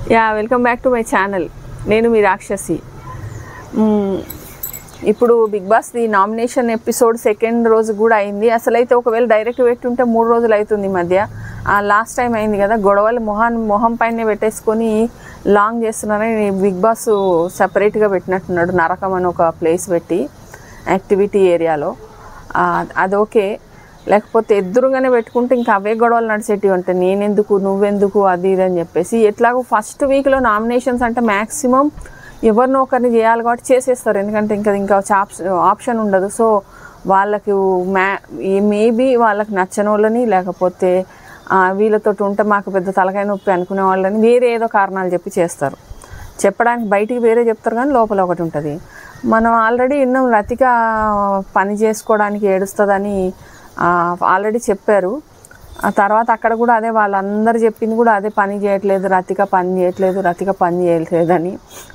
Yeah welcome back to my channel నేను మీ రాక్షసి మ్మ్. ఇప్పుడు Bigg Boss the nomination episode second రోజు కూడా అయింది అసలైతే ఒకవేళ డైరెక్ట్ పెట్టుంటే మూడు రోజులు అవుతుంది ఈ మధ్య ఆ లాస్ట్ టైం అయింది కదా గొడవలు మొహం మొహం పైన పెట్టేసుకొని లాంగ్ చేస్తున్నారని బిగ్ బాస్ సపరేట్గా పెట్టినట్టున్నాడు నరకం అని ఒక ప్లేస్ పెట్టి యాక్టివిటీ ఏరియాలో ఆ, అది ఓకే లేకపోతే ఎదురుగానే పెట్టుకుంటే ఇంకా అవే గొడవలు నడిచేటివి అంటే నేనెందుకు నువ్వెందుకు అది ఇది అని చెప్పేసి ఎట్లాగో ఫస్ట్ వీక్లో నామినేషన్స్ అంటే మ్యాక్సిమం ఎవరినో ఒకరిని చేయాలి కాబట్టి చేసేస్తారు ఎందుకంటే ఇంకా ఇంకా ఆప్షన్ ఉండదు సో వాళ్ళకి మ్యా మేబీ వాళ్ళకి నచ్చని వాళ్ళని లేకపోతే ఆ, వీళ్ళతో ఉంటే మాకు పెద్ద తలకాయ నొప్పి అనుకునే వాళ్ళని వేరే ఏదో కారణాలు చెప్పి చేస్తారు చెప్పడానికి బయటికి వేరే చెప్తారు కానీ లోపల ఒకటి ఉంటుంది మనం ఆల్రెడీ విన్నాం రతిక పని చేసుకోవడానికి ఏడుస్తుందని ఆల్రెడీ చెప్పారు ఆ తర్వాత అక్కడ కూడా అదే వాళ్ళందరూ చెప్పింది కూడా అదే పని చేయట్లేదు రతిక పని చేయట్లేదు రతిక పని చేయట్లేదని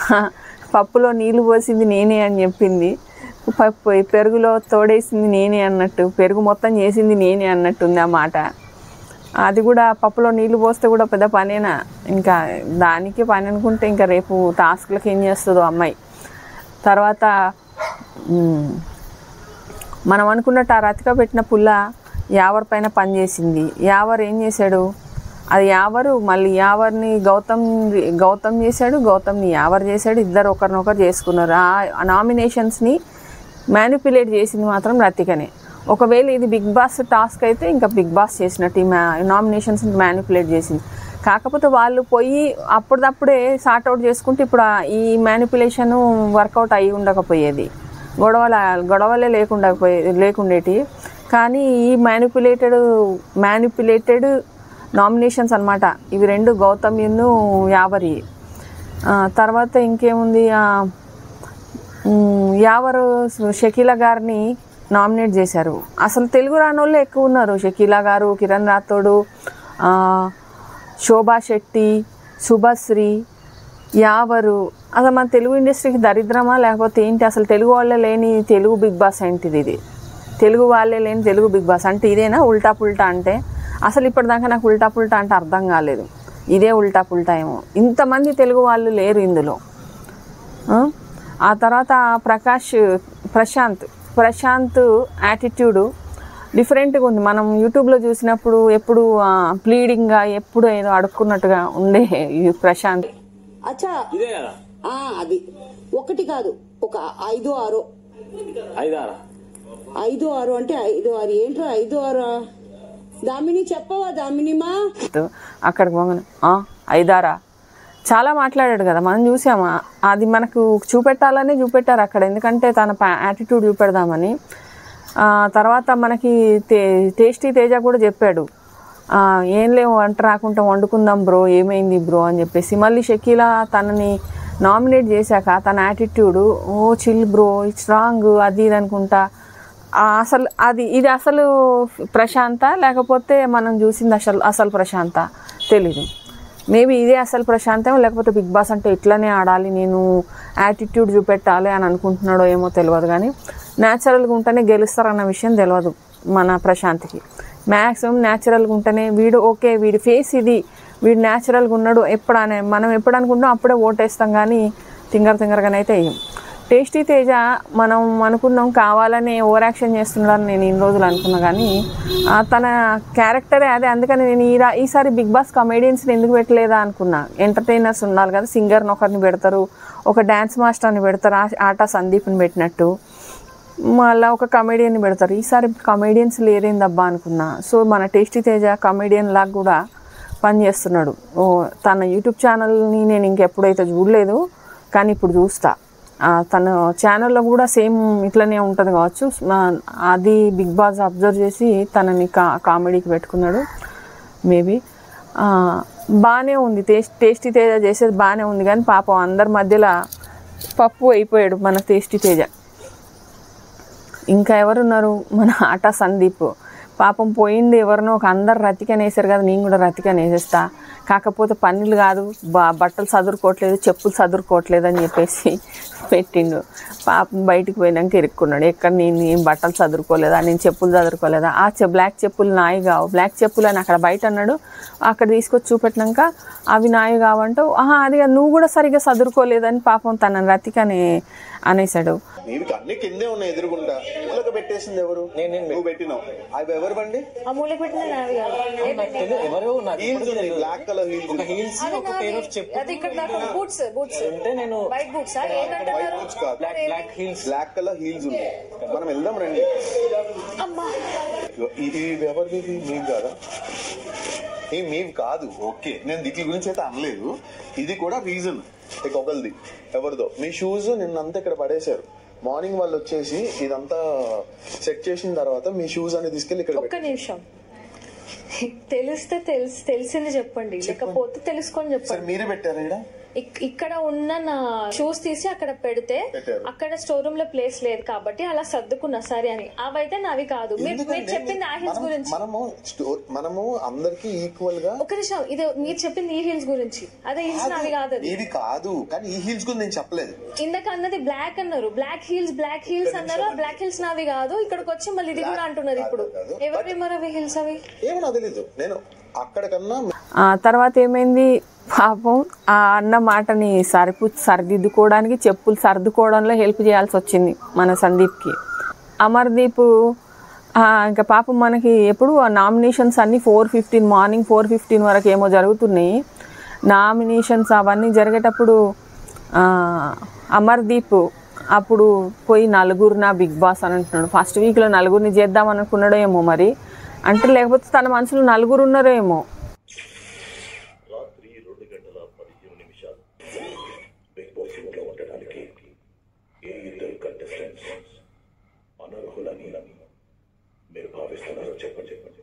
పప్పులో నీళ్లు పోసింది నేనే అని చెప్పింది పప్పు పెరుగులో తోడేసింది నేనే అన్నట్టు పెరుగు మొత్తం చేసింది నేనే అన్నట్టుంది ఆ మాట అది కూడా పప్పులో నీళ్లు పోస్తే కూడా పెద్ద పనేనా ఇంకా దానికి పని అనుకుంటే ఇంకా రేపు టాస్క్లకు ఏం చేస్తుందో అమ్మాయి తర్వాత మ్, మనం అనుకున్నట్టు ఆ రతిక పెట్టిన పుల్ల యావర్ పైన పనిచేసింది యావర్ ఏం చేశాడు అది యావరు మళ్ళీ యావర్ని గౌతమ్ గౌతమ్ చేశాడు గౌతమ్ని యావర్ చేశాడు ఇద్దరు ఒకరినొకరు చేసుకున్నారు ఆ నామినేషన్స్ని మ్యానిపులేట్ చేసింది మాత్రం రతికనే ఒకవేళ ఇది బిగ్ బాస్ టాస్క్ అయితే ఇంకా బిగ్ బాస్ చేసినట్టు ఈ మ్యా నామినేషన్స్ని మ్యానిపులేట్ చేసింది కాకపోతే వాళ్ళు పోయి అప్పటిదప్పుడే సార్ట్అవుట్ చేసుకుంటే ఇప్పుడు ఆ- ఈ మ్యానిపులేషన్ వర్కౌట్ అయ్యి ఉండకపోయేది గొడవల గొడవలే లేకుండా పోయే లేకుండేటి కానీ ఈ మ్యానిపులేటెడ్ మ్యానిపులేటెడ్ నామినేషన్స్ అన్నమాట ఇవి రెండు గౌతమ్యును యావరి ఆ, తర్వాత ఇంకేముంది ఆ, మ్, యావరు షకీలా గారిని నామినేట్ చేశారు అసలు తెలుగు రాని వాళ్ళే ఎక్కువ ఉన్నారు షకీలా గారు కిరణ్ రాథోడు ఆ, శోభా శెట్టి శుభశ్రీ యావరు అసలు మన తెలుగు ఇండస్ట్రీకి దరిద్రమా లేకపోతే ఏంటి అసలు తెలుగు వాళ్ళే లేని తెలుగు బిగ్ బాస్ ఏంటిది ఇది తెలుగు వాళ్ళే లేని తెలుగు బిగ్ బాస్ అంటే ఇదేనా ఉల్టా పుల్టా అంటే అసలు ఇప్పటిదాకా నాకు ఉల్టా పుల్టా అంటే అర్థం కాలేదు ఇదే ఉల్టా పుల్టా ఏమో ఇంతమంది తెలుగు వాళ్ళు లేరు ఇందులో ఆ? ఆ తర్వాత ప్రకాష్ ప్రశాంత్ ప్రశాంత్ యాటిట్యూడు డిఫరెంట్గా ఉంది మనం యూట్యూబ్లో చూసినప్పుడు ఎప్పుడు ప్లీడింగ్గా ఎప్పుడు ఏదో అడుక్కున్నట్టుగా ఉండే ఈ ప్రశాంత్ అచ్చా ఇదే కదా ఆ అది ఒకటి కాదు ఒక ఐదు ఆరు ఐదారా ఐదు ఆరు అంటే ఐదు ఆరు ఏంట్రా ఐదు ఆరు దామిని చెప్పవా దామినిమా అక్కడికి పోగానే "ఆ, ఐదారా చాలా మాట్లాడాడు కదా మనం చూసామా అది మనకు చూపెట్టాలనే చూపెట్టారు అక్కడ ఎందుకంటే తన యాటిట్యూడ్ చూపెడదామని ఆ, తర్వాత మనకి తే టేస్టీ తేజ కూడా చెప్పాడు ఆ, ఏం లేవు వంట రాకుండా వండుకుందాం బ్రో ఏమైంది బ్రో అని చెప్పేసి మళ్ళీ షకీలా తనని నామినేట్ చేశాక తన attitude oh chill bro strong అది ఇది అనుకుంటా ఆ, అసలు అది ఇది అసలు ప్రశాంత లేకపోతే మనం చూసింది అసలు అసలు ప్రశాంత తెలీదు మేబీ ఇదే అసలు ప్రశాంతం లేకపోతే బిగ్ బాస్ అంటే ఇట్లనే ఆడాలి నేను యాటిట్యూడ్ చూపెట్టాలి అని అనుకుంటున్నాడో ఏమో తెలియదు కానీ న్యాచురల్గా ఉంటేనే గెలుస్తారన్న విషయం తెలియదు మన ప్రశాంత్కి మ్యాక్సిమం న్యాచురల్గా ఉంటేనే వీడు ఓకే వీడి ఫేస్ ఇది వీడు న్యాచురల్గా ఉన్నాడు ఎప్పుడు అనే మనం ఎప్పుడు అనుకుంటాం అప్పుడే ఓటేస్తాం కానీ తింగర తింగరగానైతే వేయం టేస్టీ తేజ మనం అనుకున్నాం కావాలని ఓవర్ యాక్షన్ చేస్తున్నాడని నేను ఇన్ని రోజులు అనుకున్నా కానీ ఆ, తన క్యారెక్టరే అదే అందుకని నేను ఈ రా- ఈసారి బిగ్ బాస్ కమేడియన్స్ని ఎందుకు పెట్టలేదా అనుకున్నా ఎంటర్టైనర్స్ ఉండాలి కదా సింగర్ని ఒకరిని పెడతారు ఒక డ్యాన్స్ మాస్టర్ని పెడతారు ఆ- ఆట సందీప్ని పెట్టినట్టు మళ్ళీ ఒక కమేడియన్ని పెడతారు ఈసారి కమేడియన్స్ లేరేందబ్బా అనుకున్నా సో మన టేస్టీ తేజ కమేడియన్ లాగా కూడా పనిచేస్తున్నాడు ఓ తన యూట్యూబ్ ఛానల్ని నేను ఇంకెప్పుడైతే చూడలేదు కానీ ఇప్పుడు చూస్తా ఆ, తన ఛానల్లో కూడా సేమ్ ఇట్లనే ఉంటుంది కావచ్చు మా- అది బిగ్ బాస్ అబ్జర్వ్ చేసి తనని కా కామెడీకి పెట్టుకున్నాడు మేబీ బాగానే ఉంది టేస్ట్ టేస్టీ తేజ చేసేది బాగానే ఉంది కానీ పాపం అందరి మధ్యలో పప్పు అయిపోయాడు మన టేస్టీ తేజ ఇంకా ఎవరున్నారు మన ఆట సందీప్ పాపం పోయింది ఎవరినో ఒక అందరు రతికనేసారు కదా నేను కూడా రతికనేసేస్తా కాకపోతే పనులు కాదు బా బట్టలు చదువుకోవట్లేదు చెప్పులు చదువుకోవట్లేదు అని చెప్పేసి పెట్టిండు పాపం బయటికి పోయినాక ఇరుక్కున్నాడు ఎక్కడ నేను ఏం బట్టలు చదువుకోలేదా నేను చెప్పులు చదువుకోలేదా ఆ చె బ్లాక్ చెప్పులు నాయి కావు బ్లాక్ చెప్పులు అని అక్కడ బయట అన్నాడు అక్కడ తీసుకొచ్చి చూపెట్టినాక అవి నాయి కావంటూ ఆహా అది కాదు, నువ్వు కూడా సరిగ్గా చదువుకోలేదని పాపం తన రతికని అనేసాడు నీవి అన్ని కిందే ఉన్నాయి ఎదురుగుండా మూలక పెట్టేసింది ఎవరు నువ్వు పెట్టినావు అవి ఎవరు బండి ఆ మూలకి పెట్టిన నావి కాదు ఎవరో నాకు హీల్స్ ఉన్నాయి బ్లాక్ కలర్ హీల్స్ ఒక హీల్స్ అది ఒక పేర్ ఆఫ్ నావి. చెప్పు అది ఇక్కడ నాకు బూట్స్ బూట్స్ ఉంటే నేను వైట్ బూట్స్ ఏంటంటున్నారు బూట్స్ కాదు black black heels black colour heels ఉన్నాయి మనం వెళ్దాం రండి అమ్మా ఇది ఎవరిది ఇది మీవి కాదా ఈ మీవి కాదు ఓకే నేను దీని గురించి అయితే అనలేదు ఇది కూడా రీజన్ ఇక ఒకరిది ఎవరిదో మీ షూస్ నిన్నంతా ఇక్కడ పడేశారు మార్నింగ్ వాళ్ళు వచ్చేసి ఇదంతా సెట్ చేసిన తర్వాత మీ షూస్ అనేది తీసుకెళ్లి ఇక్కడ ఒక్క నిమిషం తెలిస్తే తెలిసి తెలిసింది చెప్పండి లేకపోతే తెలుసుకొని సరే చెప్పండి మీరే పెట్టారా ఇక్కడ ఇక్- ఇక్కడ ఉన్న నా షూస్ తీసి అక్కడ పెడితే పెట్టారు. అక్కడ స్టోర్ రూమ్ లో ప్లేస్ లేదు కాబట్టి అలా సర్దుకున్నా సరే అని అవైతే నావి కాదు మీరు మీరు ఎందుకంటే చెప్పింది ఆ హిల్స్ మనం- గురించి మనము స్టోర్ మనము అందరికి ఈక్వల్ గా ఒక నిమిషం ఇది మీరు చెప్పింది ఈ హిల్స్ గురించి అదే హిల్స్ నావి కాదు అది ఇది కాదు కానీ ఈ హీల్స్ గురించి నేను చెప్పలేదు ఇందాక అన్నది బ్లాక్ అన్నారు బ్లాక్ హీల్స్ బ్లాక్ హీల్స్ అన్నారు ఆ బ్లాక్ హిల్స్ నావి కాదు ఇక్కడికి వచ్చి మళ్ళీ ఇది కూడా అంటున్నారు ఇప్పుడు కాదు, కాదు. ఎవరి మరి అవి హిల్స్ అవి ఏమో నాకు తెలీదు నేను అక్కడికన్నా ఆ తర్వాత ఏమైంది పాపం ఆ అన్న మాటని సరిపు సరిదిద్దుకోవడానికి చెప్పులు సర్దుకోవడంలో హెల్ప్ చేయాల్సి వచ్చింది మన సందీప్కి అమర్దీప్ ఆ, ఇంకా పాపం మనకి ఎప్పుడు ఆ నామినేషన్స్ అన్నీ four fifteen morning four fifteen వరకు ఏమో జరుగుతున్నాయి నామినేషన్స్ అవన్నీ జరిగేటప్పుడు ఆ, అమర్దీప్ అప్పుడు పోయి నలుగురు నా బిగ్ బాస్ అని అంటున్నాడు ఫస్ట్ వీక్లో నలుగురిని చేద్దాం అనుకున్నాడో ఏమో మరి అంటే లేకపోతే తన మనసులో నలుగురు ఉన్నారో ఏమో రాత్రి రెండు గంటల పదిహేను నిమిషాలు బిగ్ బాస్ ఇంట్లో ఉండడానికి ఏ ఇద్దరు కంటెస్టెంట్స్ అనర్హులని మీరు భావిస్తున్నారో చెప్పండి చెప్పండి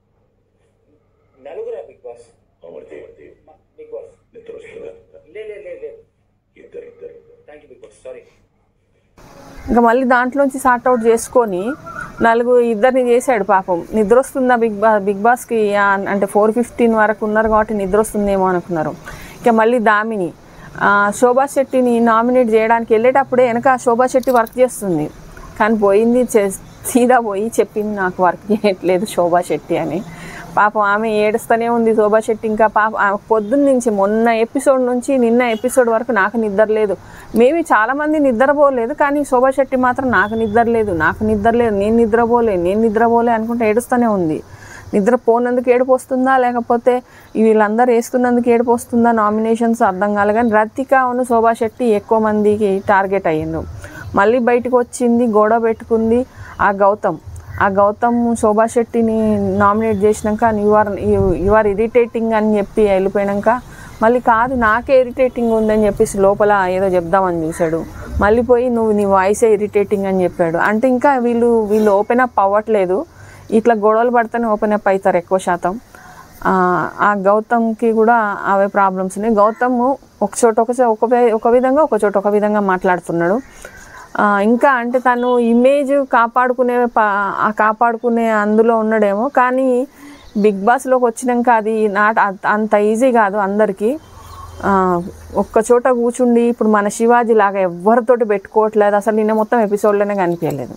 నలుగురా Bigg Boss Amardev Bigg Boss నిద్ర వస్తుందా లే లే లే లే ఇద్దరు ఇద్దరు thank you Bigg Boss sorry ఇంకా మళ్ళీ దాంట్లోంచి సార్ట్ అవుట్ చేసుకొని నలుగురు ఇద్దరిని చేశాడు పాపం నిద్ర వస్తుందా బిగ్ బా బిగ్ బాస్కి ఆ, అంటే ఫోర్ ఫిఫ్టీన్ వరకు ఉన్నారు కాబట్టి నిద్ర వస్తుందేమో అనుకున్నారు ఇంకా మళ్ళీ దామిని ఆ, శోభా శెట్టిని నామినేట్ చేయడానికి వెళ్ళేటప్పుడే వెనక శోభా శెట్టి వర్క్ చేస్తుంది కానీ పోయింది చే- సీదా పోయి చెప్పింది నాకు వర్క్ చేయట్లేదు శోభా శెట్టి అని పాపం ఆమె ఏడుస్తూనే ఉంది శోభా శెట్టి ఇంకా పాప ఆమె పొద్దున్న నుంచి మొన్న ఎపిసోడ్ నుంచి నిన్న ఎపిసోడ్ వరకు నాకు నిద్ర లేదు మేబీ చాలామంది నిద్రపోలేదు కానీ శోభా శెట్టి మాత్రం నాకు నిద్ర లేదు నాకు నిద్ర లేదు నేను నిద్రపోలే నేను నిద్రపోలే అనుకుంటే ఏడుస్తూనే ఉంది నిద్ర పోనందుకు ఏడుపు వస్తుందా లేకపోతే వీళ్ళందరూ వేస్తున్నందుకు ఏడుపు వస్తుందా నామినేషన్స్ అర్థం కాలే కానీ రతిక అవును శోభా శెట్టి ఎక్కువ మందికి టార్గెట్ అయ్యిండు మళ్ళీ బయటకు వచ్చింది గొడవ పెట్టుకుంది ఆ గౌతమ్ ఆ గౌతమ్ శోభా శెట్టిని నామినేట్ చేసినాక you are you are irritating అని చెప్పి వెళ్ళిపోయినాక మళ్ళీ కాదు నాకే ఇరిటేటింగ్ ఉందని చెప్పేసి లోపల ఏదో చెప్దామని చూశాడు మళ్ళీ పోయి నువ్వు నీ వాయిసే ఇరిటేటింగ్ అని చెప్పాడు అంటే ఇంకా వీళ్ళు వీళ్ళు ఓపెన్ అప్ అవ్వట్లేదు ఇట్లా గొడవలు పడితేనే ఓపెన్ అప్ అవుతారు ఎక్కువ శాతం ఆ, ఆ గౌతమ్కి కూడా అవే ప్రాబ్లమ్స్ ఉన్నాయి గౌతమ్ ఒక చోట ఒక చో- ఒక వే- ఒక విధంగా ఒక చోట ఒక విధంగా మాట్లాడుతున్నాడు ఆ, ఇంకా అంటే తను ఇమేజ్ కాపాడుకునే ప- ఆ కాపాడుకునే అందులో ఉన్నాడేమో కానీ బిగ్ బాస్లోకి వచ్చినాక అది నాట్ అంత- అంత ఈజీ కాదు అందరికీ ఆ, ఒక్క చోట కూర్చుండి ఇప్పుడు మన శివాజీ లాగా ఎవరితోటి పెట్టుకోవట్లేదు అసలు నిన్న మొత్తం ఎపిసోడ్లోనే కనిపించలేదు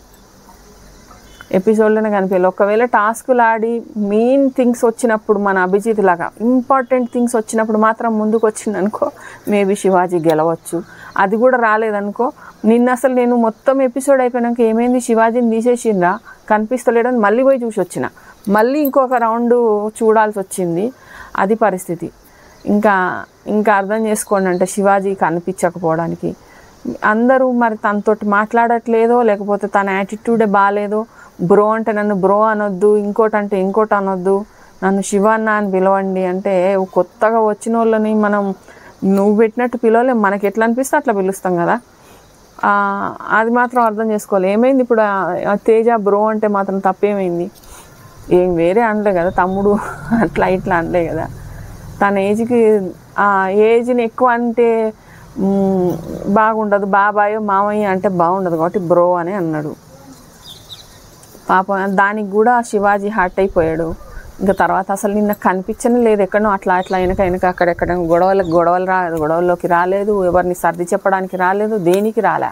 ఎపిసోడ్లోనే కనిపించలేదు ఒకవేళ టాస్కులు ఆడి మెయిన్ థింగ్స్ వచ్చినప్పుడు మన అభిజిత్ లాగా ఇంపార్టెంట్ థింగ్స్ వచ్చినప్పుడు మాత్రం ముందుకు వచ్చింది అనుకో మేబీ శివాజీ గెలవచ్చు అది కూడా రాలేదనుకో నిన్న అసలు నేను మొత్తం ఎపిసోడ్ అయిపోయినాక ఏమైంది శివాజీని తీసేసిండ్రా కనిపిస్తలేడని మళ్ళీ పోయి చూసి వచ్చిన మళ్ళీ ఇంకొక రౌండ్ చూడాల్సి వచ్చింది అది పరిస్థితి ఇంకా ఇంకా అర్థం చేసుకోండి అంటే శివాజీ కనిపించకపోవడానికి అందరూ మరి తనతోటి మాట్లాడట్లేదో లేకపోతే తన యాటిట్యూడే బాగాలేదో బ్రో అంటే నన్ను బ్రో అనొద్దు ఇంకోటి అంటే ఇంకోటి అనొద్దు నన్ను శివ అన్న అని పిలవండి అంటే కొత్తగా వచ్చిన వాళ్ళని మనం నువ్వు పెట్టినట్టు పిలవలేం మనకి ఎట్లా అనిపిస్తే అట్లా పిలుస్తాం కదా ఆ, అది మాత్రం అర్థం చేసుకోవాలి ఏమైంది ఇప్పుడు ఆ- ఆ తేజ బ్రో అంటే మాత్రం తప్పేమైంది ఏం వేరే అనలే కదా తమ్ముడు అట్లా ఇట్లా అనలే కదా తన ఏజ్కి ఆ ఏజ్ని ఎక్కువ అంటే మ్, బాగుండదు బాబాయ్ మామయ్య అంటే బాగుండదు కాబట్టి బ్రో అని అన్నాడు పాపం దానికి కూడా శివాజీ హార్ట్ అయిపోయాడు ఇంకా తర్వాత అసలు నిన్న కనిపించని లేదు ఎక్కడో అట్లా అట్లా వెనక వెనక అక్కడెక్కడ గొడవలకు గొడవలు రా గొడవల్లోకి రాలేదు ఎవరిని సర్ది చెప్పడానికి రాలేదు దేనికి రాలే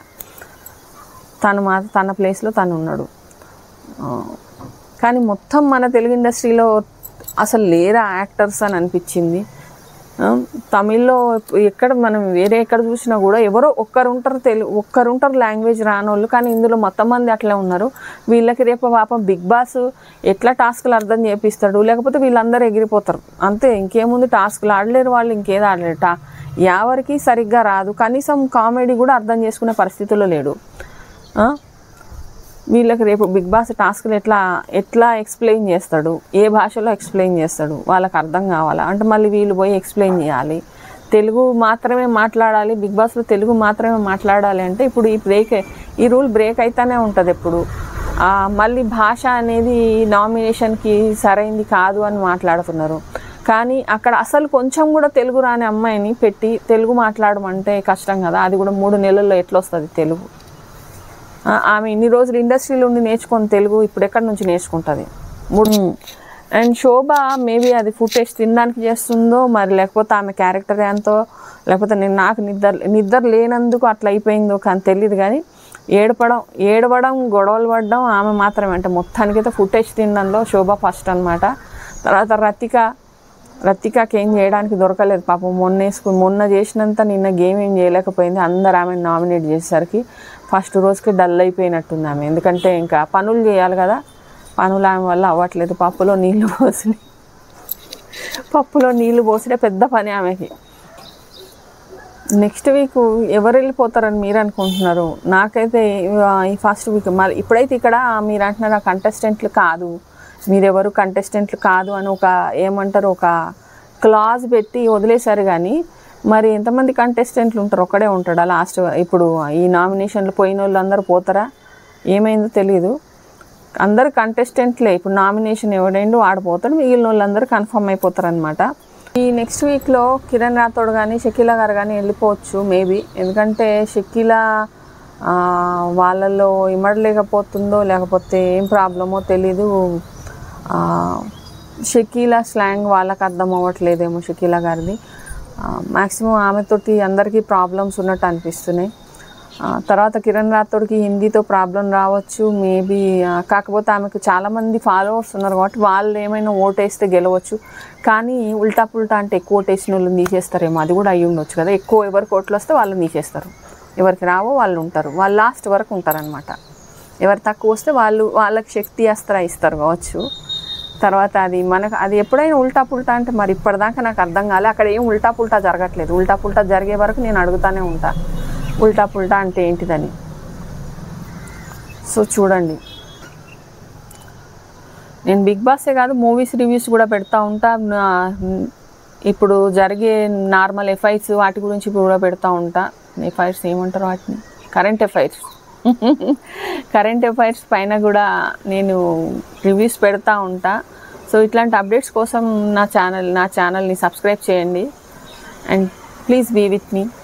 తను మా తన ప్లేస్లో తను ఉన్నాడు ఆ, కానీ మొత్తం మన తెలుగు ఇండస్ట్రీలో అసలు లేరా యాక్టర్స్ అని అనిపించింది ఆ, తమిళ్లో ఎక్కడ మనం వేరే ఎక్కడ చూసినా కూడా ఎవరో ఒక్కరు ఉంటారు తెలుగు ఒక్కరు ఉంటారు లాంగ్వేజ్ రానోళ్ళు కానీ ఇందులో మొత్తం మంది అట్లే ఉన్నారు వీళ్ళకి రేపు పాపం బిగ్ బాస్ ఎట్లా టాస్క్లు అర్థం చేపిస్తాడు లేకపోతే వీళ్ళందరూ ఎగిరిపోతారు అంతే ఇంకేముంది టాస్క్లు ఆడలేరు వాళ్ళు ఇంకేది ఆడలేరు టా ఎవరికి సరిగ్గా రాదు కనీసం కామెడీ కూడా అర్థం చేసుకునే పరిస్థితిలో లేడు ఆ? వీళ్ళకి రేపు బిగ్ బాస్ టాస్క్లు ఎట్లా ఎట్లా ఎక్స్ప్లెయిన్ చేస్తాడు ఏ భాషలో ఎక్స్ప్లెయిన్ చేస్తాడు వాళ్ళకి అర్థం కావాలా అంటే మళ్ళీ వీళ్ళు పోయి ఎక్స్ప్లెయిన్ చేయాలి తెలుగు మాత్రమే మాట్లాడాలి బిగ్ బాస్లో తెలుగు మాత్రమే మాట్లాడాలి అంటే ఇప్పుడు ఈ బ్రేక్ ఈ రూల్ బ్రేక్ అయితేనే ఉంటుంది ఎప్పుడు ఆ, మళ్ళీ భాష అనేది నామినేషన్కి సరైంది కాదు అని మాట్లాడుతున్నారు కానీ అక్కడ అసలు కొంచెం కూడా తెలుగు రాని అమ్మాయిని పెట్టి తెలుగు మాట్లాడమంటే కష్టం కదా అది కూడా మూడు నెలల్లో ఎట్లా వస్తుంది తెలుగు ఆ, ఆమె ఇన్ని రోజులు ఇండస్ట్రీలో ఉండి నేర్చుకొని తెలుగు ఇప్పుడు ఎక్కడి నుంచి నేర్చుకుంటుంది మూడు అండ్ శోభ మేబీ అది ఫుటేజ్ తినడానికి చేస్తుందో మరి లేకపోతే ఆమె క్యారెక్టర్ ఎంతో లేకపోతే నేను నాకు నిద్ర నిద్ర లేనందుకు అట్లా అయిపోయిందో కానీ తెలియదు కానీ ఏడపడం ఏడవడం గొడవలు పడడం ఆమె మాత్రమే అంటే మొత్తానికైతే ఫుటేజ్ తినడంలో శోభ ఫస్ట్ అనమాట తర్వాత రతిక రతికాకి ఏం చేయడానికి దొరకలేదు పాపం మొన్న వేసుకు మొన్న చేసినంత నిన్న గేమ్ ఏం చేయలేకపోయింది అందరు ఆమెను నామినేట్ చేసేసరికి ఫస్ట్ రోజుకి డల్ అయిపోయినట్టుంది ఆమె ఎందుకంటే ఇంకా పనులు చేయాలి కదా పనులు ఆమె వల్ల అవ్వట్లేదు పప్పులో నీళ్లు పోసి పప్పులో నీళ్లు పోసిడే పెద్ద పని ఆమెకి నెక్స్ట్ వీక్ ఎవరు వెళ్ళిపోతారని మీరు అనుకుంటున్నారు నాకైతే ఆ, ఈ ఫస్ట్ వీక్ మరి ఇప్పుడైతే ఇక్కడ మీరు అంటున్నారు ఆ కంటెస్టెంట్లు కాదు మీరెవరు కంటెస్టెంట్లు కాదు అని ఒక ఏమంటారు ఒక క్లాజ్ పెట్టి వదిలేశారు కానీ మరి ఎంతమంది కంటెస్టెంట్లు ఉంటారు ఒక్కడే ఉంటాడా లాస్ట్ ఇప్పుడు ఈ నామినేషన్లు పోయిన వాళ్ళు అందరూ పోతారా ఏమైందో తెలియదు అందరు కంటెస్టెంట్లే ఇప్పుడు నామినేషన్ ఎవడైండు ఆడిపోతాడు మిగిలిన వాళ్ళందరూ కన్ఫర్మ్ అయిపోతారు అనమాట ఈ నెక్స్ట్ వీక్లో కిరణ్ రాథోడ్ కానీ షకీలా గారు కానీ వెళ్ళిపోవచ్చు మేబీ ఎందుకంటే షకీలా ఆ, వాళ్ళలో ఇమడలేకపోతుందో లేకపోతే ఏం ప్రాబ్లమో తెలీదు ఆ, షకీలా స్లాంగ్ వాళ్ళకి అర్థం అవ్వట్లేదేమో షకీలా గారిది మ్యాక్సిమం ఆమెతోటి అందరికీ ప్రాబ్లమ్స్ ఉన్నట్టు అనిపిస్తున్నాయి ఆ, తర్వాత కిరణ్ రాథోడ్కి హిందీతో ప్రాబ్లం రావచ్చు మేబీ కాకపోతే ఆమెకు చాలామంది ఫాలోవర్స్ ఉన్నారు కాబట్టి వాళ్ళు ఏమైనా ఓటేస్తే గెలవచ్చు కానీ ఉల్టా పుల్టా అంటే ఎక్కువ ఓటేసిన వాళ్ళని తీసేస్తారేమో అది కూడా అయ్యి ఉండొచ్చు కదా ఎక్కువ ఎవరికి ఓట్లు వస్తే వాళ్ళని తీసేస్తారు ఎవరికి రావో వాళ్ళు ఉంటారు వాళ్ళు లాస్ట్ వరకు ఉంటారనమాట ఎవరు తక్కువ వస్తే వాళ్ళు వాళ్ళకి శక్తి అస్త్ర ఇస్తారు కావచ్చు తర్వాత అది మనకు అది ఎప్పుడైనా ఉల్టా పుల్టా అంటే మరి ఇప్పటిదాకా నాకు అర్థం కాలే అక్కడ ఏం ఉల్టా పుల్టా జరగట్లేదు ఉల్టా పుల్టా జరిగే వరకు నేను అడుగుతానే ఉంటా ఉల్టా పుల్టా అంటే ఏంటిదని సో చూడండి నేను బిగ్ బాసే కాదు మూవీస్ రివ్యూస్ కూడా పెడతా ఉంటా నా- ఇప్పుడు జరిగే నార్మల్ ఎఫ్ఐర్స్ వాటి గురించి కూడా పెడతా ఉంటా ఎఫ్ఐర్స్ ఏమంటారు వాటిని కరెంట్ ఎఫైర్స్ కరెంట్ ఎఫైర్స్ పైన కూడా నేను రివ్యూస్ పెడతా ఉంటా సో ఇట్లాంటి అప్డేట్స్ కోసం నా ఛానల్ నా ఛానల్ని సబ్స్క్రైబ్ చేయండి and please be with me